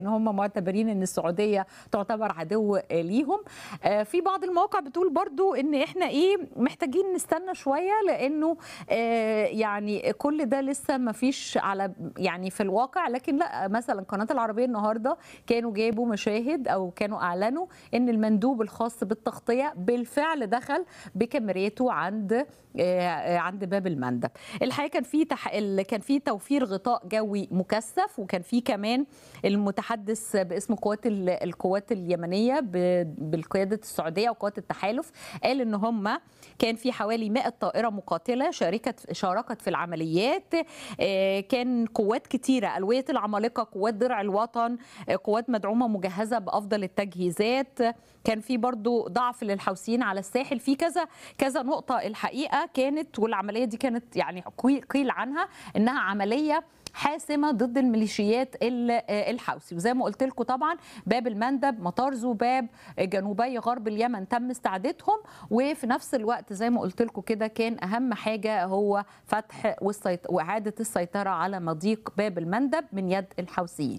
ان هم معتبرين ان السعوديه تعتبر عدو ليهم آه، في بعض المواقع بتقول برضو ان احنا ايه محتاجين نستنى شويه لانه آه، يعني كل ده لسه ما فيش على يعني في الواقع لكن لا مثلا قناه العربيه النهارده كانوا جابوا مشاهد او كانوا اعلنوا ان المندوب الخاص بالتغطيه بالفعل دخل بكاميرته عند آه، عند باب المندب الحقيقه كان في تح... ال- كان في توفير غطاء جوي مكثف وكان في كمان المتحدث باسم قوات ال- القوات اليمنيه ب- بالقياده السعوديه وقوات التحالف قال ان هم كان في حوالي 100 طائره مقاتله شاركت شاركت في العمليات آه، كان قوات كتيره الويه العمالقه قوات درع الوطن آه، قوات مدعومه مجهزه بافضل التجهيزات كان في برضو ضعف للحوثيين على الساحل في كذا كذا نقطه الحقيقه كانت والعمليه دي كانت يعني قي- قيل عنها انها عمليه حاسمه ضد الميليشيات ال- آه، الحوثي وزي ما قلت لكم طبعا باب المندب مطار ذوباب آه، جنوبي غرب اليمن تم استعادتهم وفي نفس الوقت زي ما قلت لكم كده كان اهم حاجه هو فتح والسيط... واعاده السيطره على مضيق باب المندب من يد الحوثيين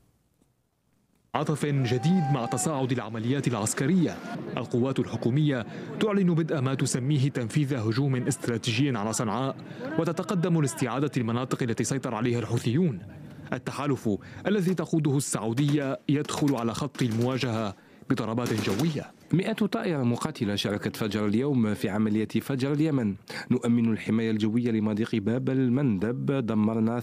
عطف جديد مع تصاعد العمليات العسكرية القوات الحكومية تعلن بدء ما تسميه تنفيذ هجوم استراتيجي على صنعاء وتتقدم لاستعادة المناطق التي سيطر عليها الحوثيون التحالف الذي تقوده السعودية يدخل على خط المواجهة بضربات جوية مئة طائرة مقاتلة شاركت فجر اليوم في عملية فجر اليمن نؤمن الحماية الجوية لمضيق باب المندب دمرنا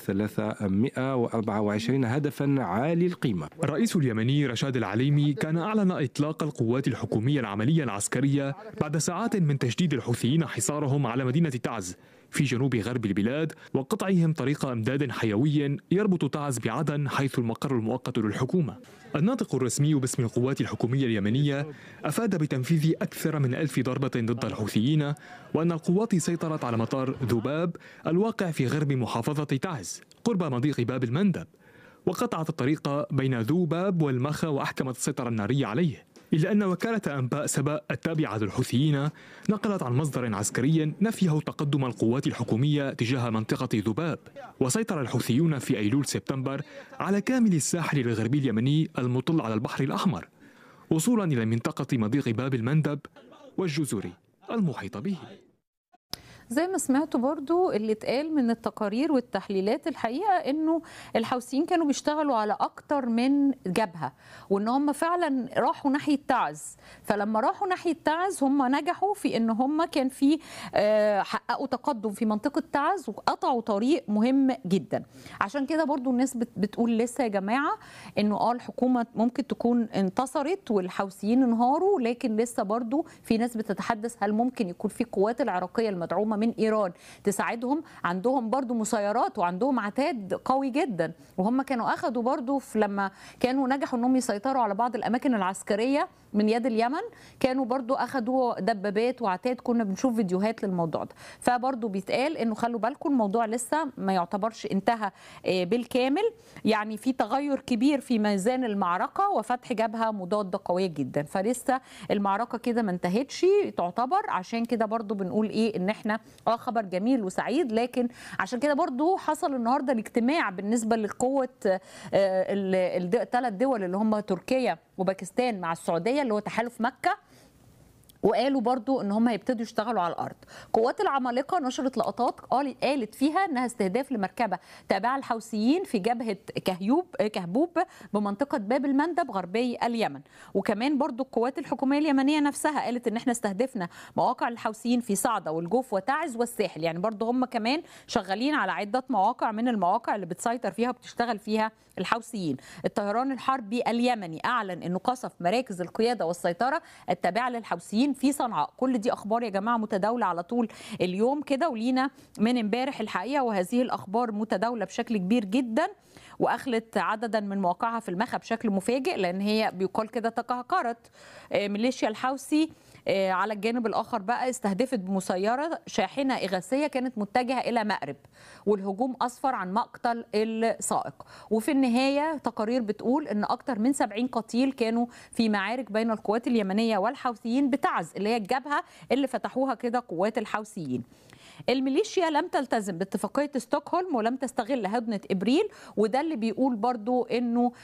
324 هدفا عالي القيمة الرئيس اليمني رشاد العليمي كان أعلن إطلاق القوات الحكومية العملية العسكرية بعد ساعات من تشديد الحوثيين حصارهم على مدينة تعز في جنوب غرب البلاد وقطعهم طريق امداد حيوي يربط تعز بعدن حيث المقر المؤقت للحكومه. الناطق الرسمي باسم القوات الحكوميه اليمنيه افاد بتنفيذ اكثر من ألف ضربه ضد الحوثيين وان القوات سيطرت على مطار ذباب الواقع في غرب محافظه تعز قرب مضيق باب المندب. وقطعت الطريق بين ذو باب والمخا واحكمت السيطره الناريه عليه. إلا أن وكالة أنباء سبأ التابعة للحوثيين نقلت عن مصدر عسكري نفيه تقدم القوات الحكومية تجاه منطقة ذباب وسيطر الحوثيون في أيلول سبتمبر على كامل الساحل الغربي اليمني المطل على البحر الأحمر وصولا إلى منطقة مضيق باب المندب والجزر المحيطة به زي ما سمعتوا برضو اللي اتقال من التقارير والتحليلات الحقيقة انه الحوثيين كانوا بيشتغلوا على اكتر من جبهة وان هم فعلا راحوا ناحية تعز فلما راحوا ناحية تعز هم نجحوا في ان هم كان في آه، حققوا تقدم في منطقة تعز وقطعوا طريق مهم جدا عشان كده برضو الناس بت- بتقول لسه يا جماعة انه اه الحكومة ممكن تكون انتصرت والحوثيين انهاروا لكن لسه برضو في ناس بتتحدث هل ممكن يكون في قوات العراقية المدعومة من ايران تساعدهم عندهم برضو مسيرات وعندهم عتاد قوي جدا وهم كانوا اخذوا برضو في لما كانوا نجحوا انهم يسيطروا على بعض الاماكن العسكريه من يد اليمن كانوا برضو اخذوا دبابات وعتاد كنا بنشوف فيديوهات للموضوع ده فبرضو بيتقال انه خلوا بالكم الموضوع لسه ما يعتبرش انتهى آه، بالكامل يعني في تغير كبير في ميزان المعركه وفتح جبهه مضاده قويه جدا فلسه المعركه كده ما انتهتش تعتبر عشان كده برضو بنقول ايه ان احنا اه خبر جميل وسعيد لكن عشان كده برضو حصل النهارده الاجتماع بالنسبه لقوه الثلاث دول اللي هم تركيا وباكستان مع السعوديه اللي هو تحالف مكه وقالوا برضو ان هم هيبتدوا يشتغلوا على الارض قوات العمالقه نشرت لقطات قال- قالت فيها انها استهداف لمركبه تابعه الحوثيين في جبهه كهيوب كهبوب بمنطقه باب المندب غربي اليمن وكمان برضو القوات الحكوميه اليمنيه نفسها قالت ان احنا استهدفنا مواقع الحوثيين في صعده والجوف وتعز والساحل يعني برضو هم كمان شغالين على عده مواقع من المواقع اللي بتسيطر فيها وبتشتغل فيها الحوثيين الطيران الحربي اليمني اعلن انه قصف مراكز القياده والسيطره التابعه للحوثيين في صنعاء كل دي اخبار يا جماعه متداوله على طول اليوم كده ولينا من امبارح الحقيقه وهذه الاخبار متداوله بشكل كبير جدا واخلت عددا من مواقعها في المخا بشكل مفاجئ لان هي بيقال كده تقهقرت آه، ميليشيا الحوثي آه، على الجانب الاخر بقى استهدفت بمسيره شاحنه اغاثيه كانت متجهه الى مأرب والهجوم اسفر عن مقتل السائق وفي النهايه تقارير بتقول ان اكثر من 70 قتيل كانوا في معارك بين القوات اليمنيه والحوثيين بتعز اللي هي الجبهه اللي فتحوها كده قوات الحوثيين الميليشيا لم تلتزم باتفاقيه ستوكهولم ولم تستغل هدنه ابريل وده اللي بيقول برضو انه